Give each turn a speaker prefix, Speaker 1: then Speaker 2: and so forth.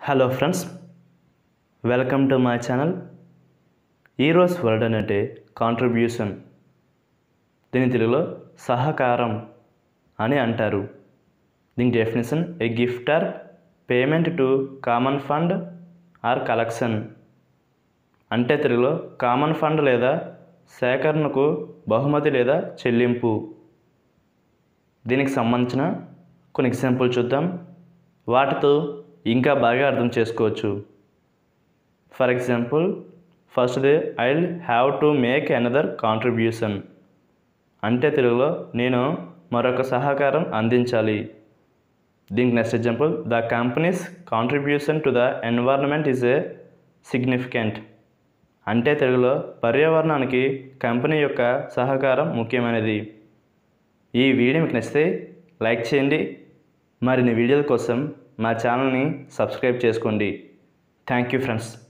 Speaker 1: hello friends welcome to my channel ఈరోజు word అంటే contribution దీని తెలుగులో సహకారం అని అంటారు దీని definition a gift or payment to common fund or collection అంటే తెలుగులో కామన్ ఫండ్ లేదా సేకరణకు బహుమతి లేదా చెల్లింపు దీనికి సంబంధించిన కొన్ని ఎగ్జాంపుల్ చూద్దాం వాటితో ఇంకా బాగా అర్థం చేసుకోవచ్చు for example first day I have to make another contribution అంటే తెలుగులో నేను మరొక సహకారం అందించాలి దీనికి next example the companies contribution to the environment is a significant అంటే తెలుగులో పర్యావరణానికి కంపెనీ యొక్క సహకారం ముఖ్యమైనది ఈ వీడియో మీకు నచ్చితే లైక్ చేయండి మరిన్ని వీడియోల కోసం మా ఛానల్ని సబ్స్క్రైబ్ చేసుకోండి థ్యాంక్ యూ ఫ్రెండ్స్